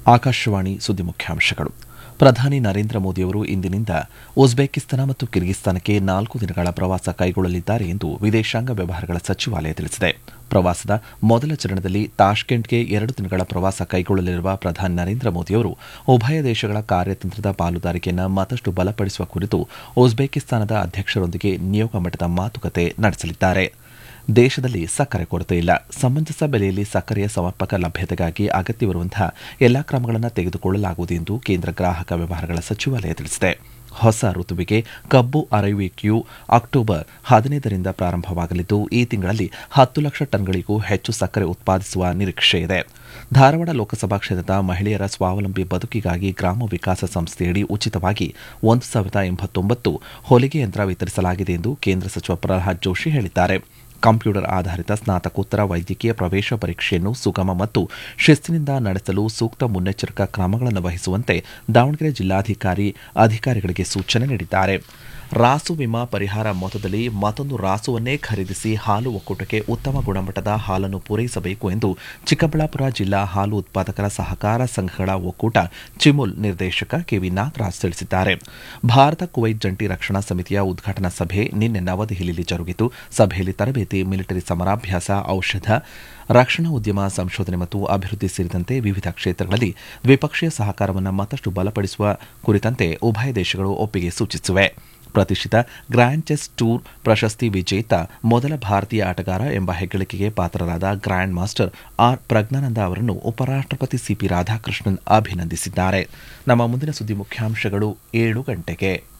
ಆಕಾಶವಾಣಿ ಸುದ್ದಿ ಮುಖ್ಯಾಂಶಗಳು ಪ್ರಧಾನಿ ನರೇಂದ್ರ ಮೋದಿಯವರು ಇಂದಿನಿಂದ ಉಜ್ಬೇಕಿಸ್ತಾನ ಮತ್ತು ಕಿರ್ಗಿಸ್ತಾನಕ್ಕೆ ನಾಲ್ಕು ದಿನಗಳ ಪ್ರವಾಸ ಕೈಗೊಳ್ಳಲಿದ್ದಾರೆ ಎಂದು ವಿದೇಶಾಂಗ ವ್ಯವಹಾರಗಳ ಸಚಿವಾಲಯ ತಿಳಿಸಿದೆ ಪ್ರವಾಸದ ಮೊದಲ ಚರಣದಲ್ಲಿ ತಾಷ್ಕೆಂಟ್ಗೆ ಎರಡು ದಿನಗಳ ಪ್ರವಾಸ ಕೈಗೊಳ್ಳಲಿರುವ ಪ್ರಧಾನಿ ನರೇಂದ್ರ ಮೋದಿಯವರು ಉಭಯ ದೇಶಗಳ ಕಾರ್ಯತಂತ್ರದ ಪಾಲುದಾರಿಕೆಯನ್ನು ಮತ್ತಷ್ಟು ಬಲಪಡಿಸುವ ಕುರಿತು ಉಜ್ಬೇಕಿಸ್ತಾನದ ಅಧ್ಯಕ್ಷರೊಂದಿಗೆ ನಿಯೋಗ ಮಟ್ಟದ ಮಾತುಕತೆ ನಡೆಸಲಿದ್ದಾರೆ ದೇಶದಲ್ಲಿ ಸಕ್ಕರೆ ಕೊರತೆ ಇಲ್ಲ ಸಮಂಜಸ ಬೆಲೆಯಲ್ಲಿ ಸಕ್ಕರೆಯ ಸಮರ್ಪಕ ಲಭ್ಯತೆಗಾಗಿ ಅಗತ್ಯವಿರುವಂತಹ ಎಲ್ಲಾ ಕ್ರಮಗಳನ್ನು ತೆಗೆದುಕೊಳ್ಳಲಾಗುವುದು ಎಂದು ಕೇಂದ್ರ ಗ್ರಾಹಕ ವ್ಯವಹಾರಗಳ ಸಚಿವಾಲಯ ತಿಳಿಸಿದೆ ಹೊಸ ಋತುವಿಗೆ ಕಬ್ಬು ಅರಯುವಿಕೆಯು ಅಕ್ಟೋಬರ್ ಹದಿನೈದರಿಂದ ಪ್ರಾರಂಭವಾಗಲಿದ್ದು ಈ ತಿಂಗಳಲ್ಲಿ ಹತ್ತು ಲಕ್ಷ ಟನ್ಗಳಿಗೂ ಹೆಚ್ಚು ಸಕ್ಕರೆ ಉತ್ಪಾದಿಸುವ ನಿರೀಕ್ಷೆಯಿದೆ ಧಾರವಾಡ ಲೋಕಸಭಾ ಕ್ಷೇತ್ರದ ಮಹಿಳೆಯರ ಸ್ವಾವಲಂಬಿ ಬದುಕಿಗಾಗಿ ಗ್ರಾಮ ವಿಕಾಸ ಸಂಸ್ಥೆಯಡಿ ಉಚಿತವಾಗಿ ಒಂದು ಸಾವಿರದ ಎಂಬತ್ತೊಂಬತ್ತು ಹೊಲಿಗೆ ಯಂತ್ರ ವಿತರಿಸಲಾಗಿದೆ ಎಂದು ಕೇಂದ್ರ ಸಚಿವ ಪ್ರಹ್ಲಾದ್ ಜೋಶಿ ಹೇಳಿದ್ದಾರೆ ಕಂಪ್ಯೂಟರ್ ಆಧಾರಿತ ಸ್ನಾತಕೋತ್ತರ ವೈದ್ಯಕೀಯ ಪ್ರವೇಶ ಪರೀಕ್ಷೆಯನ್ನು ಸುಗಮ ಮತ್ತು ಶಿಸ್ತಿನಿಂದ ನಡೆಸಲು ಸೂಕ್ತ ಮುನ್ನೆಚ್ಚರಿಕಾ ಕ್ರಮಗಳನ್ನು ವಹಿಸುವಂತೆ ದಾವಣಗೆರೆ ಜಿಲ್ಲಾಧಿಕಾರಿ ಅಧಿಕಾರಿಗಳಿಗೆ ಸೂಚನೆ ನೀಡಿದ್ದಾರೆ ರಾಸು ವಿಮಾ ಪರಿಹಾರ ಮೊತ್ತದಲ್ಲಿ ಮತ್ತೊಂದು ರಾಸುವನ್ನೇ ಖರೀದಿಸಿ ಹಾಲು ಒಕ್ಕೂಟಕ್ಕೆ ಉತ್ತಮ ಗುಣಮಟ್ಟದ ಹಾಲನ್ನು ಪೂರೈಸಬೇಕು ಎಂದು ಚಿಕ್ಕಬಳ್ಳಾಪುರ ಜಿಲ್ಲಾ ಹಾಲು ಉತ್ಪಾದಕರ ಸಹಕಾರ ಸಂಘಗಳ ಒಕ್ಕೂಟ ಚಿಮುಲ್ ನಿರ್ದೇಶಕ ಕೆವಿ ನಾಗರಾಜ್ ತಿಳಿಸಿದ್ದಾರೆ ಭಾರತ ಕುವೈತ್ ಜಂಟಿ ರಕ್ಷಣಾ ಸಮಿತಿಯ ಉದ್ಘಾಟನಾ ಸಭೆ ನಿನ್ನೆ ನವದೆಹಲಿಯಲ್ಲಿ ಜರುಗಿತು ಸಭೆಯಲ್ಲಿ ತರಬೇತಿ ಮಿಲಿಟರಿ ಸಮರಾಭ್ಯಾಸ ಔಷಧ ರಕ್ಷಣಾ ಉದ್ಯಮ ಸಂಶೋಧನೆ ಮತ್ತು ಅಭಿವೃದ್ಧಿ ಸೇರಿದಂತೆ ವಿವಿಧ ಕ್ಷೇತ್ರಗಳಲ್ಲಿ ದ್ವಿಪಕ್ಷೀಯ ಸಹಕಾರವನ್ನು ಮತ್ತಷ್ಟು ಬಲಪಡಿಸುವ ಕುರಿತಂತೆ ಉಭಯ ದೇಶಗಳು ಒಪ್ಪಿಗೆ ಸೂಚಿಸಿವೆ ಪ್ರತಿಷ್ಠಿತ ಗ್ರ್ಯಾಂಡ್ ಚೆಸ್ ಟೂರ್ ಪ್ರಶಸ್ತಿ ವಿಜೇತ ಮೊದಲ ಭಾರತೀಯ ಆಟಗಾರ ಎಂಬ ಹೆಗ್ಗಳಿಕೆಗೆ ಪಾತ್ರರಾದ ಗ್ರ್ಯಾಂಡ್ ಮಾಸ್ಟರ್ ಆರ್ ಪ್ರಜ್ಞಾನಂದ ಅವರನ್ನು ಉಪರಾಷ್ಟಪತಿ ಸಿಪಿ ರಾಧಾಕೃಷ್ಣನ್ ಅಭಿನಂದಿಸಿದ್ದಾರೆ ನಮ್ಮ ಮುಂದಿನ ಸುದ್ದಿ ಮುಖ್ಯಾಂಶಗಳು ಏಳು ಗಂಟೆಗೆ